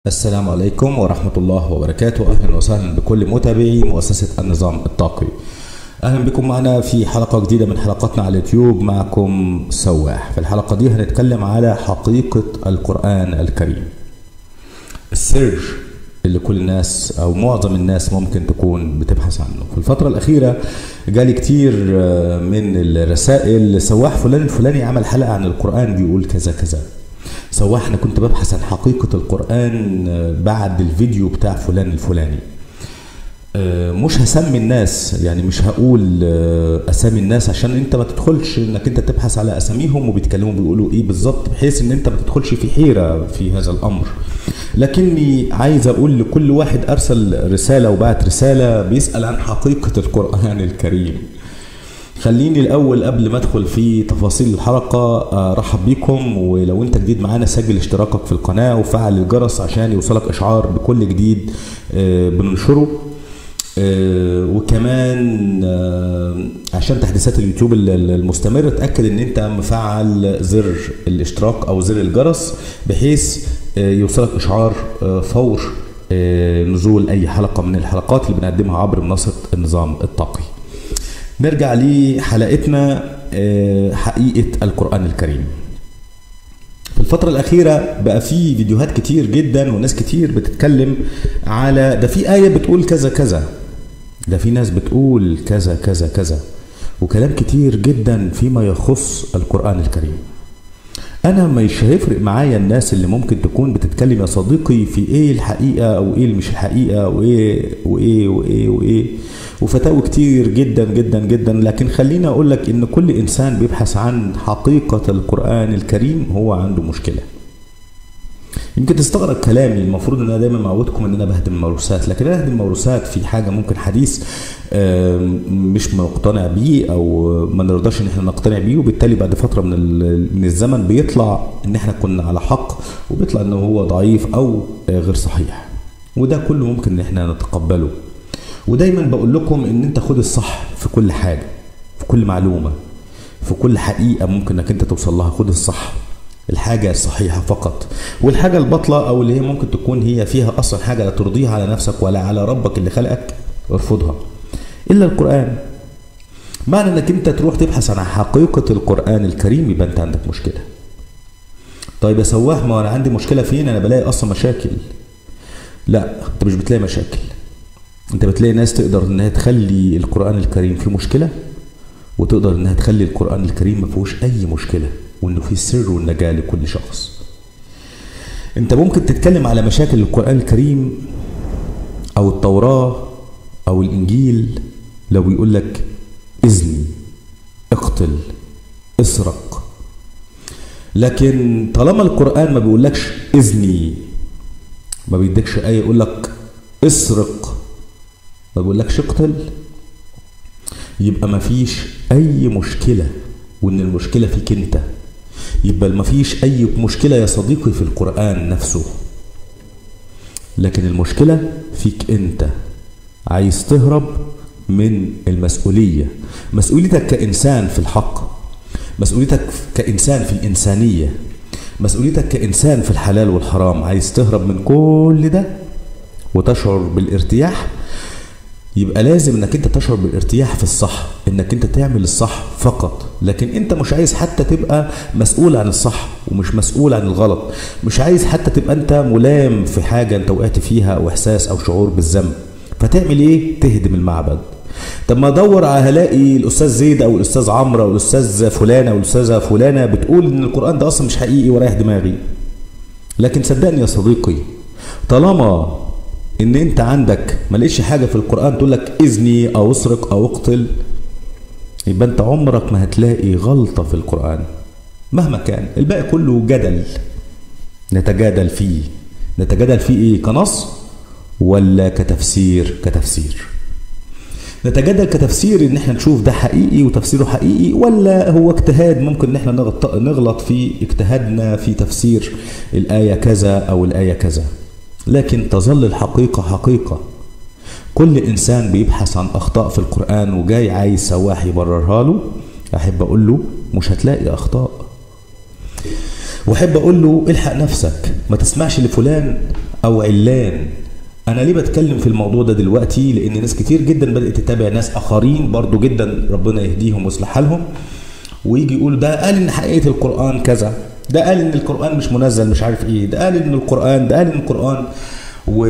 السلام عليكم ورحمة الله وبركاته أهلا وسهلا بكل متابعي مؤسسة النظام الطاقي أهلا بكم معنا في حلقة جديدة من حلقاتنا على اليوتيوب معكم سواح في الحلقة دي هنتكلم على حقيقة القرآن الكريم السر اللي كل الناس أو معظم الناس ممكن تكون بتبحث عنه في الفترة الأخيرة جالي كتير من الرسائل سواح فلان الفلاني عمل حلقة عن القرآن بيقول كذا كذا سواح انا كنت ببحث عن حقيقة القرآن بعد الفيديو بتاع فلان الفلاني مش هسمي الناس يعني مش هقول اسامي الناس عشان انت ما تدخلش انك انت تبحث على اساميهم وبيتكلموا بيقولوا ايه بالظبط بحيث ان انت ما تدخلش في حيرة في هذا الامر لكني عايز اقول لكل واحد ارسل رسالة وبعت رسالة بيسأل عن حقيقة القرآن الكريم خليني الاول قبل ما ادخل في تفاصيل الحلقه ارحب بيكم ولو انت جديد معانا سجل اشتراكك في القناه وفعل الجرس عشان يوصلك اشعار بكل جديد بننشره وكمان عشان تحديثات اليوتيوب المستمر اتاكد ان انت مفعل زر الاشتراك او زر الجرس بحيث يوصلك اشعار فور نزول اي حلقه من الحلقات اللي بنقدمها عبر منصه النظام الطاقي نرجع لحلقتنا حقيقة القرآن الكريم في الفترة الأخيرة بقى في فيديوهات كتير جدا وناس كتير بتتكلم على ده في آية بتقول كذا كذا ده في ناس بتقول كذا كذا كذا وكلام كتير جدا فيما يخص القرآن الكريم انا مش هيفرق معايا الناس اللي ممكن تكون بتتكلم يا صديقي في ايه الحقيقه او ايه اللي مش الحقيقه وايه وايه وايه وايه وفتاوي كتير جدا جدا جدا لكن خليني اقول لك ان كل انسان بيبحث عن حقيقه القران الكريم هو عنده مشكله يمكن تستغرب كلامي المفروض ان انا دايما معودكم ان انا بهدم موروثات لكن انا اهدم موروثات في حاجه ممكن حديث مش مقتنع بيه او ما نرضاش ان احنا نقتنع بيه وبالتالي بعد فتره من من الزمن بيطلع ان احنا كنا على حق وبيطلع ان هو ضعيف او غير صحيح وده كله ممكن ان احنا نتقبله ودايما بقول لكم ان انت خد الصح في كل حاجه في كل معلومه في كل حقيقه ممكن انك انت توصل لها خد الصح الحاجة الصحيحة فقط والحاجة البطلة أو اللي هي ممكن تكون هي فيها أصلا حاجة لا ترضيها على نفسك ولا على ربك اللي خلقك ارفضها إلا القرآن معنى أنك أنت تروح تبحث عن حقيقة القرآن الكريم يبقى أنت عندك مشكلة طيب يا سواح ما أنا عندي مشكلة فين أنا بلاقي أصلا مشاكل لا أنت مش بتلاقي مشاكل أنت بتلاقي ناس تقدر أنها تخلي القرآن الكريم في مشكلة وتقدر أنها تخلي القرآن الكريم ما فيهوش أي مشكلة وانه في سر والنجاة لكل شخص انت ممكن تتكلم على مشاكل القرآن الكريم او التوراة او الانجيل لو يقول لك اذني اقتل اسرق لكن طالما القرآن ما بيقولكش اذني ما بيديكش آية يقول لك اسرق ما بيقولكش اقتل يبقى ما فيش اي مشكلة وان المشكلة فيك انت يبقى ما فيش أي مشكلة يا صديقي في القرآن نفسه لكن المشكلة فيك أنت عايز تهرب من المسؤولية مسؤوليتك كإنسان في الحق مسؤوليتك كإنسان في الإنسانية مسؤوليتك كإنسان في الحلال والحرام عايز تهرب من كل ده وتشعر بالارتياح يبقى لازم انك انت تشعر بالارتياح في الصح انك انت تعمل الصح فقط لكن انت مش عايز حتى تبقى مسؤول عن الصح ومش مسؤول عن الغلط مش عايز حتى تبقى انت ملام في حاجة انت وقعت فيها او احساس او شعور بالذنب فتعمل ايه تهدم المعبد طب ما ادور على هلاقي الاستاذ زيد او الاستاذ عمرو او الاستاذ فلانه او الاستاذه فلانه بتقول ان القران ده اصلا مش حقيقي ورايح دماغي لكن صدقني يا صديقي طالما ان انت عندك ما لقيتش حاجه في القران تقول لك اذني او اسرق او اقتل يبقى انت عمرك ما هتلاقي غلطه في القران مهما كان الباقي كله جدل نتجادل فيه نتجادل فيه ايه كنص ولا كتفسير كتفسير نتجادل كتفسير ان احنا نشوف ده حقيقي وتفسيره حقيقي ولا هو اجتهاد ممكن ان احنا نغلط في اجتهادنا في تفسير الايه كذا او الايه كذا لكن تظل الحقيقة حقيقة كل إنسان بيبحث عن أخطاء في القرآن وجاي عايز سواح يبررها له أحب أقول له مش هتلاقي أخطاء وأحب أقول له الحق نفسك ما تسمعش لفلان او علان انا ليه بتكلم في الموضوع ده دلوقتي لان ناس كتير جدا بدات تتابع ناس اخرين برضو جدا ربنا يهديهم ويصلح حالهم ويجي يقول ده قال ان حقيقه القران كذا ده قال ان القران مش منزل مش عارف ايه ده قال ان القران ده قال ان القران و...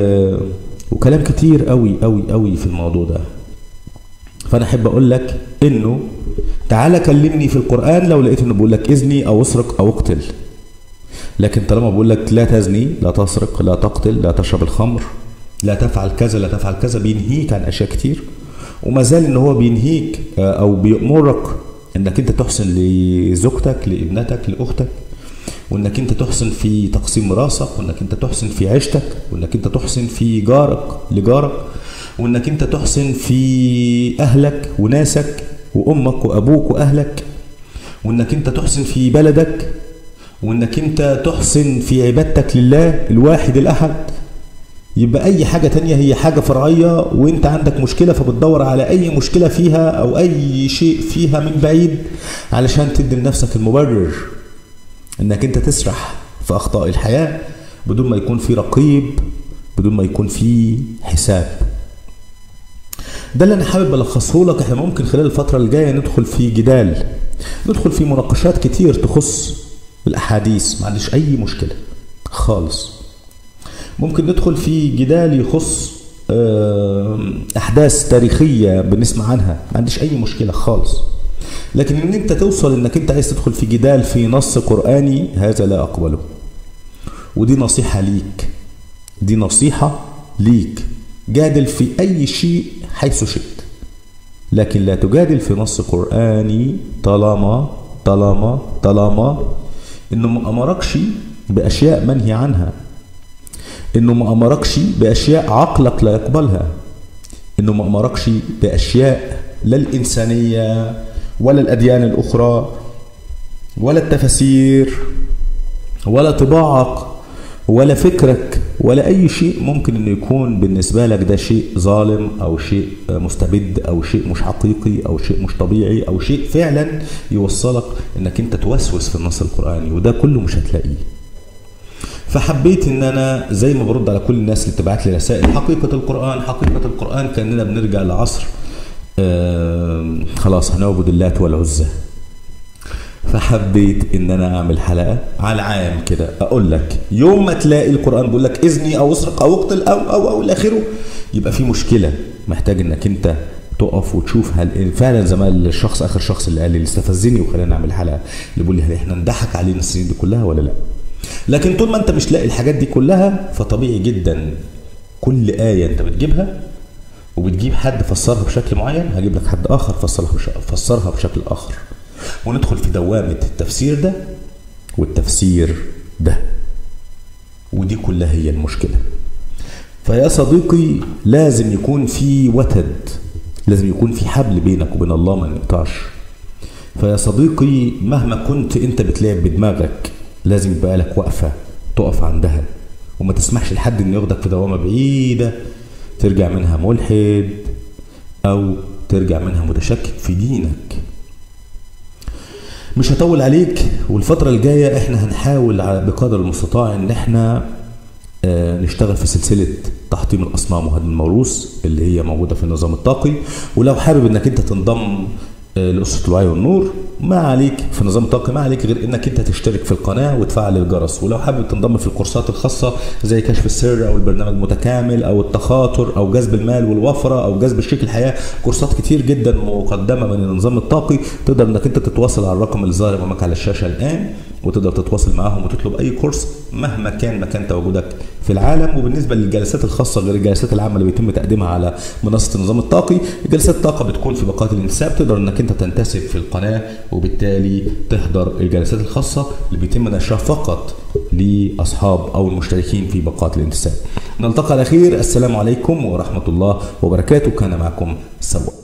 وكلام كتير قوي قوي قوي في الموضوع ده فانا احب اقول لك انه تعالى كلمني في القران لو لقيت انه بيقول لك اذني او اسرق او اقتل لكن طالما بقول لك لا تزني لا تسرق لا تقتل لا تشرب الخمر لا تفعل كذا لا تفعل كذا بينهيك عن اشياء كتير وما زال ان هو بينهيك او بيأمرك انك انت تحسن لزوجتك لابنتك لاختك وانك انت تحسن في تقسيم راسك وانك انت تحسن في عيشتك وانك انت تحسن في جارك لجارك وانك انت تحسن في اهلك وناسك وامك وابوك واهلك وانك انت تحسن في بلدك وانك انت تحسن في عبادتك لله الواحد الاحد يبقى اي حاجة تانية هي حاجة فرعية وانت عندك مشكلة فبتدور على اي مشكلة فيها او اي شيء فيها من بعيد علشان تدي لنفسك المبرر انك انت تسرح في اخطاء الحياة بدون ما يكون في رقيب بدون ما يكون في حساب ده اللي انا حابب الخصه لك احنا ممكن خلال الفترة الجاية ندخل في جدال ندخل في مناقشات كتير تخص الاحاديث ما عنديش اي مشكلة خالص ممكن ندخل في جدال يخص احداث تاريخية بنسمع عنها ما عنديش اي مشكلة خالص لكن ان انت توصل انك انت عايز تدخل في جدال في نص قرآني هذا لا اقبله ودي نصيحة ليك دي نصيحة ليك جادل في اي شيء حيث شئت لكن لا تجادل في نص قرآني طالما طالما طالما انه ما امركش باشياء منهي عنها انه ما امركش باشياء عقلك لا يقبلها انه ما امركش باشياء لا الانسانيه ولا الاديان الاخرى ولا التفاسير ولا طباعك ولا فكرك ولا اي شيء ممكن انه يكون بالنسبه لك ده شيء ظالم او شيء مستبد او شيء مش حقيقي او شيء مش طبيعي او شيء فعلا يوصلك انك انت توسوس في النص القراني وده كله مش هتلاقيه فحبيت ان انا زي ما برد على كل الناس اللي بتبعت لي رسائل حقيقه القران حقيقه القران كاننا بنرجع لعصر آه خلاص هنعبد اللات والعزى فحبيت ان انا اعمل حلقه على العام كده اقول لك يوم ما تلاقي القران بيقول لك اذني او اسرق او اقتل او او او الى اخره يبقى في مشكله محتاج انك انت تقف وتشوف هل فعلا زي ما الشخص اخر شخص اللي قال لي اللي استفزني وخلاني اعمل حلقه اللي بيقول لي هل احنا نضحك علينا السنين دي كلها ولا لا لكن طول ما انت مش لاقي الحاجات دي كلها فطبيعي جدا كل ايه انت بتجيبها وبتجيب حد فسرها بشكل معين هجيب لك حد اخر فسرها فسرها بشكل اخر وندخل في دوامة التفسير ده والتفسير ده ودي كلها هي المشكلة فيا صديقي لازم يكون في وتد لازم يكون في حبل بينك وبين الله ما نقطعش فيا صديقي مهما كنت انت بتلعب بدماغك لازم يبقى لك وقفة تقف عندها وما تسمحش لحد انه ياخدك في دوامة بعيدة ترجع منها ملحد او ترجع منها متشكك في دينك مش هطول عليك والفترة الجاية احنا هنحاول بقدر المستطاع ان احنا اه نشتغل في سلسلة تحطيم الأصنام وهدم الموروث اللي هي موجودة في النظام الطاقي ولو حابب انك انت تنضم اه لأسرة الوعي والنور ما عليك في النظام الطاقي ما عليك غير انك انت تشترك في القناة وتفعل الجرس ولو حابب تنضم في الكورسات الخاصة زي كشف السر او البرنامج المتكامل او التخاطر او جذب المال والوفرة او جذب شريك الحياة كورسات كتير جدا مقدمة من النظام الطاقي تقدر انك انت تتواصل على الرقم اللي ظاهر امامك على الشاشة الان وتقدر تتواصل معاهم وتطلب اي كورس مهما كان مكان تواجدك في العالم وبالنسبه للجلسات الخاصه غير الجلسات العامه اللي بيتم تقديمها على منصه النظام الطاقي جلسات الطاقه بتكون في باقات الانتساب تقدر انك انت تنتسب في القناه وبالتالي تحضر الجلسات الخاصه اللي بيتم نشرها فقط لاصحاب او المشتركين في باقات الانتساب نلتقي على خير السلام عليكم ورحمه الله وبركاته كان معكم سوا